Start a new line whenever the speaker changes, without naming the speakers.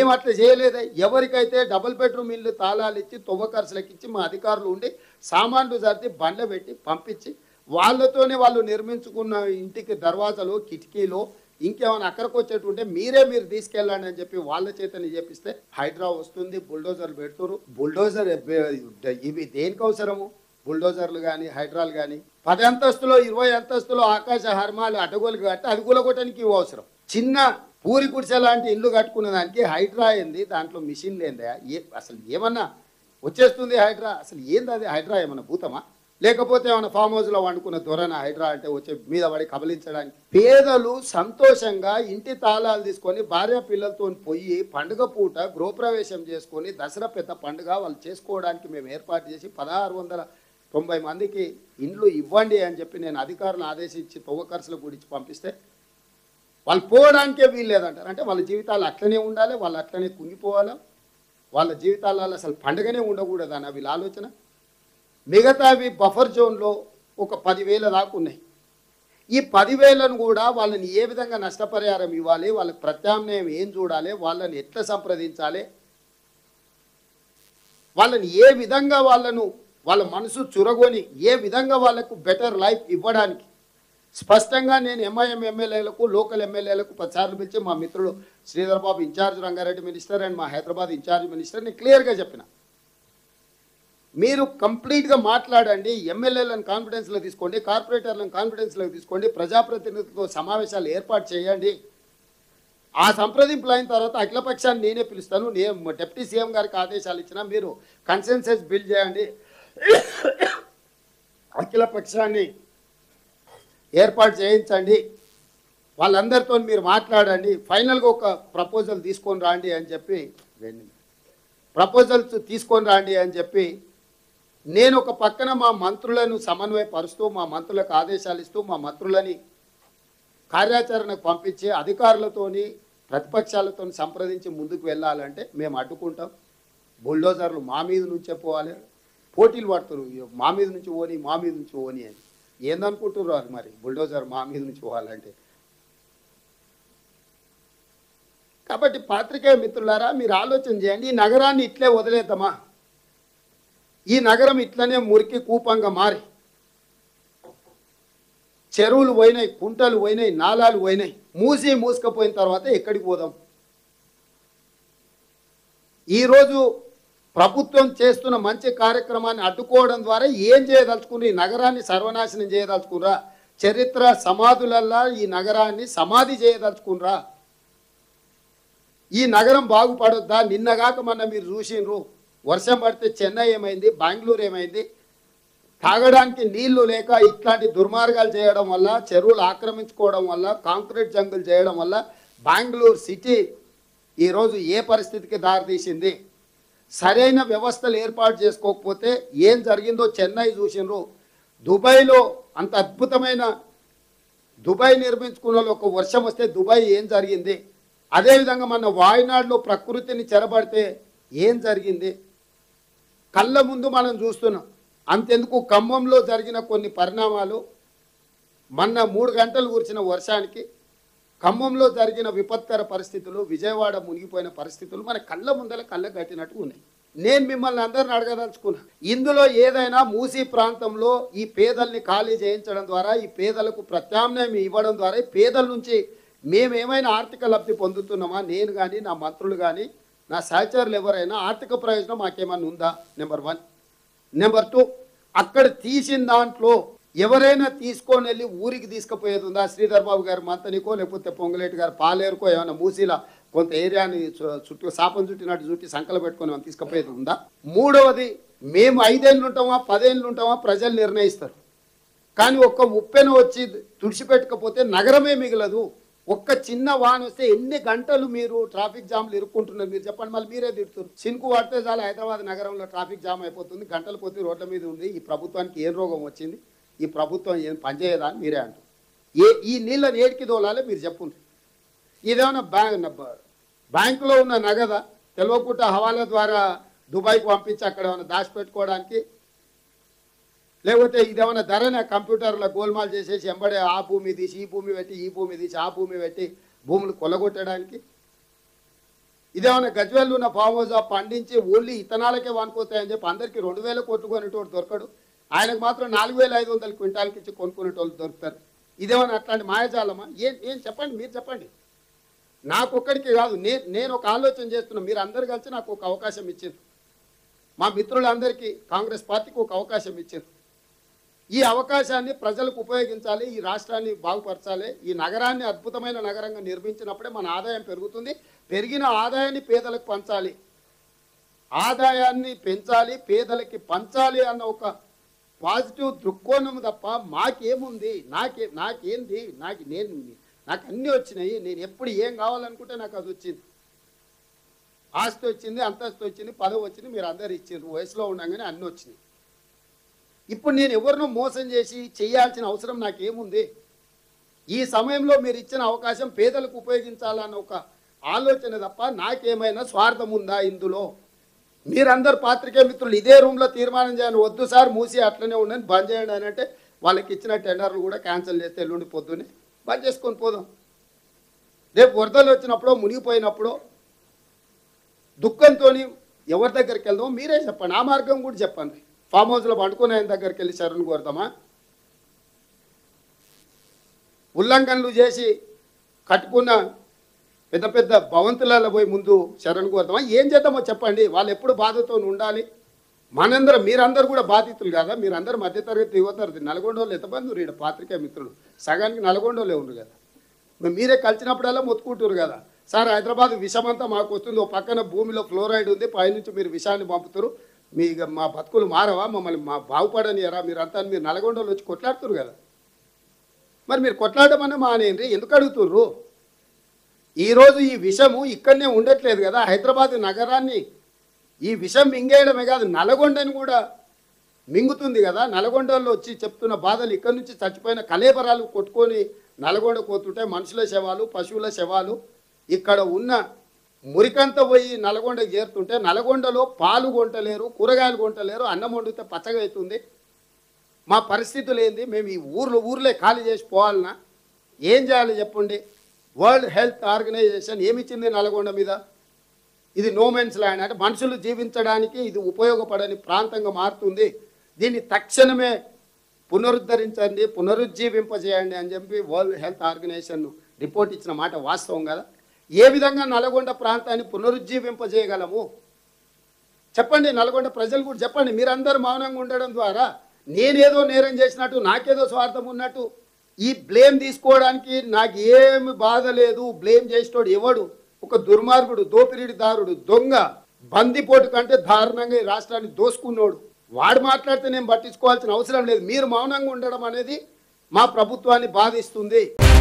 మేము అట్లా చేయలేదే ఎవరికైతే డబుల్ బెడ్రూమ్ ఇల్లు తాళాలు ఇచ్చి తొవ్వ ఖర్చులకు ఇచ్చి మా అధికారులు ఉండి సామాన్లు సర్ది బండ్ల పెట్టి పంపించి వాళ్ళతోనే వాళ్ళు నిర్మించుకున్న ఇంటికి దర్వాజాలు కిటికీలు ఇంకేమైనా అక్కడికి వచ్చేటుంటే మీరే మీరు తీసుకెళ్ళండి అని చెప్పి వాళ్ళ చేతని చెప్పిస్తే హైడ్రా వస్తుంది బుల్డోజర్లు పెడుతురు బుల్డోజర్ ఎబ్బే- ఇవి దేనికి అవసరము బుల్డోజర్లు కానీ హైడ్రాలు కానీ పది అంతస్తులో ఇరవై అంతస్తులో ఆకాశ హర్మాలు అడ్డగోలు కట్టి అది కూలగొట్టడానికి ఇవి అవసరం చిన్న పూరి గుడిసె లాంటి ఇల్లు కట్టుకున్న దానికి హైడ్రా ఏంది దాంట్లో మిషన్లు ఏందా ఏ అసలు ఏమన్నా వచ్చేస్తుంది హైడ్రా అసలు ఏంది అది హైడ్రా ఏమన్నా భూతమా లేకపోతే ఏమైనా ఫామ్ హౌస్లో వండుకున్న దొరన హైడ్రా అంటే వచ్చే మీద పడి కబలించడానికి పేదలు సంతోషంగా ఇంటి తాళాలు తీసుకొని భార్య పిల్లలతో పోయి పండుగ పూట గృహప్రవేశం చేసుకొని దసరా పెద్ద పండుగ వాళ్ళు చేసుకోవడానికి మేము ఏర్పాటు చేసి పదహారు వందల తొంభై మందికి ఇండ్లు ఇవ్వండి అని చెప్పి నేను అధికారులను ఆదేశించి తొవ్వ ఖర్చుల గురించి పంపిస్తే వాళ్ళు పోవడానికే వీలు లేదంటారు అంటే వాళ్ళ జీవితాలు అట్లనే ఉండాలి వాళ్ళు అట్లనే కుంగిపోవాలి వాళ్ళ జీవితాలలో అసలు పండుగనే ఉండకూడదు అన్న వీళ్ళ ఆలోచన మిగతావి బఫర్ జోన్లో ఒక పదివేల దాకా ఉన్నాయి ఈ పదివేలను కూడా వాళ్ళని ఏ విధంగా నష్టపరిహారం ఇవ్వాలి వాళ్ళకి ప్రత్యామ్నాయం ఏం చూడాలి వాళ్ళని ఎట్లా సంప్రదించాలి వాళ్ళని ఏ విధంగా వాళ్ళను వాళ్ళ మనసు చురగొని ఏ విధంగా వాళ్ళకు బెటర్ లైఫ్ ఇవ్వడానికి స్పష్టంగా నేను ఎంఐఎం ఎమ్మెల్యేలకు లోకల్ ఎమ్మెల్యేలకు పదిసార్లు పిలిచి మా మిత్రుడు Sridhar Babu incharge Rangareddy minister and మా హైదరాబాద్ ఇన్ఛార్జ్ మినిస్టర్ నేను క్లియర్గా చెప్పిన మీరు కంప్లీట్గా మాట్లాడండి ఎమ్మెల్యేలను కాన్ఫిడెన్స్లో తీసుకోండి కార్పొరేటర్లను కాన్ఫిడెన్స్లో తీసుకోండి ప్రజాప్రతినిధులతో సమావేశాలు ఏర్పాటు చేయండి ఆ సంప్రదింపులు అయిన తర్వాత అఖిలపక్షాన్ని నేనే పిలుస్తాను నేను డిప్యూటీ సీఎం గారికి ఆదేశాలు ఇచ్చినా మీరు కన్సెన్సెస్ బిల్ చేయండి అఖిలపక్షాన్ని ఏర్పాటు చేయించండి వాళ్ళందరితో మీరు మాట్లాడండి ఫైనల్గా ఒక ప్రపోజల్ తీసుకొని రాండి అని చెప్పి ప్రపోజల్స్ తీసుకొని రాండి అని చెప్పి నేను ఒక పక్కన మా మంత్రులను సమన్వయపరుస్తూ మా మంత్రులకు ఆదేశాలు ఇస్తూ మా మంత్రులని కార్యాచరణకు పంపించి అధికారులతోని ప్రతిపక్షాలతో సంప్రదించి ముందుకు వెళ్ళాలంటే మేము అడ్డుకుంటాం బుల్డోజర్లు మా మీద నుంచే పోవాలి పోటీలు పడుతున్నారు ఇయ్యో, మా మీద నుంచి ఓని మా మీద నుంచి ఓని అని ఏందనుకుంటున్నారు అది మరి బుల్డోజర్ మా మీద నుంచి పోవాలంటే కాబట్టి పాత్రికేయ మిత్రులారా మీరు ఆలోచన చేయండి ఈ నగరాన్ని ఇట్లే వదిలేద్దామా ఈ నగరం ఇట్లనే మురికి కూపంగా మారి చెరువులు పోయినాయి కుంటలు పోయినాయి నాలాలు పోయినాయి మూసి మూసుకపోయిన తర్వాత ఎక్కడికి పోదాం ఈరోజు ప్రభుత్వం చేస్తున్న మంచి కార్యక్రమాన్ని అడ్డుకోవడం ద్వారా ఏం చేయదలుచుకుని ఈ నగరాన్ని సర్వనాశనం చేయదలుచుకురా చరిత్ర సమాధులల్లా ఈ నగరాన్ని సమాధి చేయదలుచుకునరా ఈ నగరం బాగుపడొద్దా నిన్నగాక మొన్న మీరు చూసిండ్రు వర్షం పడితే చెన్నై ఏమైంది బెంగళూరు ఏమైంది తాగడానికి నీళ్లు లేక ఇట్లాంటి దుర్మార్గాలు చేయడం వల్ల చెరువులు ఆక్రమించుకోవడం వల్ల కాంక్రీట్ జంగులు చేయడం వల్ల బెంగళూరు సిటీ ఈరోజు ఏ పరిస్థితికి దారితీసింది సరైన వ్యవస్థలు ఏర్పాటు చేసుకోకపోతే ఏం జరిగిందో చెన్నై చూసిండ్రు దుబాయ్లో అంత అద్భుతమైన దుబాయ్ నిర్మించుకున్న వాళ్ళు ఒక వర్షం వస్తే దుబాయ్ ఏం జరిగింది అదేవిధంగా మన వాయనాడులో ప్రకృతిని చెరబడితే ఏం జరిగింది కళ్ళ ముందు మనం చూస్తున్నాం అంతెందుకు ఖమ్మంలో జరిగిన కొన్ని పరిణామాలు మొన్న మూడు గంటలు కురిసిన వర్షానికి ఖమ్మంలో జరిగిన విపత్కర పరిస్థితులు విజయవాడ మునిగిపోయిన పరిస్థితులు మన కళ్ళ ముందర కళ్ళ కట్టినట్టు ఉన్నాయి నేను మిమ్మల్ని అందరిని అడగదలుచుకున్నా ఇందులో ఏదైనా మూసీ ప్రాంతంలో ఈ పేదల్ని ఖాళీ చేయించడం ద్వారా ఈ పేదలకు ప్రత్యామ్నాయం ఇవ్వడం ద్వారా ఈ పేదల నుంచి మేము ఏమైనా ఆర్థిక లబ్ధి పొందుతున్నామా నేను కానీ నా మంత్రులు కానీ నా సహచరులు ఎవరైనా ఆర్థిక ప్రయోజనం మాకేమైనా ఉందా నెంబర్ వన్ నెంబర్ టూ అక్కడ తీసిన దాంట్లో ఎవరైనా తీసుకొని వెళ్ళి ఊరికి తీసుకుపోయేది ఉందా శ్రీధర్ బాబు గారు మంతనికో లేకపోతే పొంగులేటి గారు పాలేరుకో ఏమైనా మూసీలా కొంత ఏరియాని చు- చుట్టూ సాపం చుట్టినట్టు చుట్టి సంకలు పెట్టుకొని ఏమైనా తీసుకుపోయేది ఉందా మూడవది మేము ఐదేళ్ళు ఉంటామా పదేళ్ళు ఉంటామా ప్రజలు నిర్ణయిస్తారు కానీ ఒక్క ఉప్పెన వచ్చి తుడిచిపెట్టకపోతే నగరమే మిగలదు ఒక్క చిన్న వాన వస్తే ఎన్ని గంటలు మీరు ట్రాఫిక్ జామ్లు ఇరుక్కుంటున్నారు మీరు చెప్పండి మళ్ళీ మీరే తిడుతున్నారు సినుకు పడితే చాలు హైదరాబాద్ నగరంలో ట్రాఫిక్ జామ్ అయిపోతుంది గంటలు కొద్ది రోడ్ల మీద ఉంది ఈ ప్రభుత్వానికి ఏం రోగం వచ్చింది ఈ ప్రభుత్వం ఏం పనిచేయదా అని మీరే అంటారు ఏ ఈ నీళ్ళని ఏడికి దోలాలి మీరు చెప్పుండ్రి ఇదేమన్నా బ్యాంక్ బ్యాంకులో ఉన్న నగద తెలియకుండా హవాలా ద్వారా దుబాయ్కి పంపించి అక్కడ ఏమైనా దాచిపెట్టుకోవడానికి లేకపోతే ఇదేమన్నా ధరనే కంప్యూటర్లో గోల్మాల్ చేసేసి ఎంబడే ఆ భూమి తీసి ఈ భూమి పెట్టి ఈ భూమి తీసి ఆ భూమి పెట్టి భూములు కొలగొట్టడానికి ఇదేమన్నా గజ్వేల్ ఉన్న ఫామ్ హౌస్ పండించి ఓన్లీ ఇతనాలకే వానుకోతాయని చెప్పి అందరికీ రెండు వేల కోట్లు కొనేటోడు దొరకడు ఆయనకు మాత్రం నాలుగు వేల ఐదు వందల క్వింటాలకి ఇచ్చి కొనుక్కునేటోళ్ళు దొరుకుతారు ఇదేమన్నా అట్లాంటి మాయాజాలమా ఏం ఏం చెప్పండి మీరు చెప్పండి నాకు ఒక్కడికి కాదు నేను నేను ఒక ఆలోచన చేస్తున్నా మీరు అందరు కలిసి నాకు ఒక అవకాశం ఇచ్చారు మా మిత్రులందరికీ కాంగ్రెస్ పార్టీకి ఒక అవకాశం ఇచ్చారు ఈ అవకాశాన్ని ప్రజలకు ఉపయోగించాలి ఈ రాష్ట్రాన్ని బాగుపరచాలి ఈ నగరాన్ని అద్భుతమైన నగరంగా నిర్మించినప్పుడే మన ఆదాయం పెరుగుతుంది పెరిగిన ఆదాయాన్ని పేదలకు పంచాలి ఆదాయాన్ని పెంచాలి పేదలకి పంచాలి అన్న ఒక పాజిటివ్ దృక్కోణం తప్ప మాకేముంది నాకే నాకేంది నాకు నేను నాకు అన్నీ వచ్చినాయి నేను ఎప్పుడు ఏం కావాలనుకుంటే నాకు అది వచ్చింది ఆస్తి వచ్చింది అంతస్తు వచ్చింది పదవి వచ్చింది మీరు అందరు ఇచ్చారు వయసులో ఉండగానే అన్నీ వచ్చినాయి ఇప్పుడు నేను ఎవరినో మోసం చేసి చేయాల్సిన అవసరం నాకేముంది ఈ సమయంలో మీరు ఇచ్చిన అవకాశం పేదలకు ఉపయోగించాలన్న ఒక ఆలోచన తప్ప నాకేమైనా స్వార్థం ఉందా ఇందులో మీరందరు పాత్రికే మిత్రులు ఇదే రూమ్లో తీర్మానం చేయండి వద్దు సార్ మూసి అట్లనే ఉండని బంద్ చేయండి అని అంటే వాళ్ళకి ఇచ్చిన టెండర్లు కూడా క్యాన్సిల్ చేస్తే ఎల్లుండి పొద్దునే బంద్ చేసుకొని పోదాం రేపు వరదలు వచ్చినప్పుడు మునిగిపోయినప్పుడు దుఃఖంతో ఎవరి దగ్గరికి వెళ్దామో మీరే చెప్పండి ఆ మార్గం కూడా చెప్పండి ఫామ్ హౌస్లో పండుకునే ఆయన దగ్గరికి వెళ్ళి శరణు కోరుదామా ఉల్లంఘనలు చేసి కట్టుకున్న పెద్ద పెద్ద భవంతులలో పోయి ముందు శరణు కోరుదామా ఏం చేద్దామో చెప్పండి వాళ్ళు ఎప్పుడు బాధతో ఉండాలి మనందరం మీరందరూ కూడా బాధితులు కదా మీరందరూ మధ్యతరగతి యువతరగతి నల్గొండ వాళ్ళు ఎంతమంది ఈడ పాత్రికే మిత్రులు సగానికి నల్గొండ వాళ్ళే ఉన్నారు కదా మరి మీరే కలిసినప్పుడల్లా మొత్తుకుంటారు కదా సార్ హైదరాబాద్ విషమంతా మాకు వస్తుంది ఓ పక్కన భూమిలో ఫ్లోరైడ్ ఉంది పైనుంచి మీరు విషాన్ని పంపుతారు మీ ఇక మా బతుకులు మారవా మమ్మల్ని మా బాగుపడనియరా మీరంతా అని మీరు నల్గొండలో వచ్చి కొట్లాడుతురు కదా మరి మీరు కొట్లాడమని మానేయండి ఎందుకు అడుగుతుర్రు ఈరోజు ఈ విషము ఇక్కడనే ఉండట్లేదు కదా హైదరాబాద్ నగరాన్ని ఈ విషం మింగేయడమే కాదు నల్గొండని కూడా మింగుతుంది కదా నల్గొండలో వచ్చి చెప్తున్న బాధలు ఇక్కడ నుంచి చచ్చిపోయిన కలేబరాలు కొట్టుకొని నల్గొండ పోతుంటే మనుషుల శవాలు పశువుల శవాలు ఇక్కడ ఉన్న మురికంతా పోయి నల్గొండకి చేరుతుంటే నల్గొండలో పాలు కొంటలేరు కూరగాయలు కొంటలేరు అన్నం వండితే పచ్చగా అవుతుంది మా పరిస్థితులు ఏంది మేము ఈ ఊర్లో ఊర్లే ఖాళీ చేసి పోవాలనా ఏం చేయాలి చెప్పండి వరల్డ్ హెల్త్ ఆర్గనైజేషన్ ఏమిచ్చింది నల్గొండ మీద ఇది నోమెన్స్ ల్యాండ్ అంటే మనుషులు జీవించడానికి ఇది ఉపయోగపడని ప్రాంతంగా మారుతుంది దీన్ని తక్షణమే పునరుద్ధరించండి పునరుజ్జీవింపజేయండి అని చెప్పి వరల్డ్ హెల్త్ ఆర్గనైజేషన్ రిపోర్ట్ ఇచ్చిన మాట వాస్తవం కదా ఏ విధంగా నల్గొండ ప్రాంతాన్ని పునరుజ్జీవింపజేయగలము చెప్పండి నల్గొండ ప్రజలు కూడా చెప్పండి మీరందరూ మౌనంగా ఉండడం ద్వారా నేనేదో నేరం చేసినట్టు నాకేదో స్వార్థం ఉన్నట్టు ఈ బ్లేమ్ తీసుకోవడానికి నాకు ఏమి బాధ లేదు బ్లేమ్ చేసేటోడు ఎవడు ఒక దుర్మార్గుడు దోపిడీదారుడు దొంగ బందిపోటు కంటే దారుణంగా ఈ రాష్ట్రాన్ని దోసుకున్నోడు వాడు మాట్లాడితే నేను పట్టించుకోవాల్సిన అవసరం లేదు మీరు మౌనంగా ఉండడం అనేది మా ప్రభుత్వాన్ని బాధిస్తుంది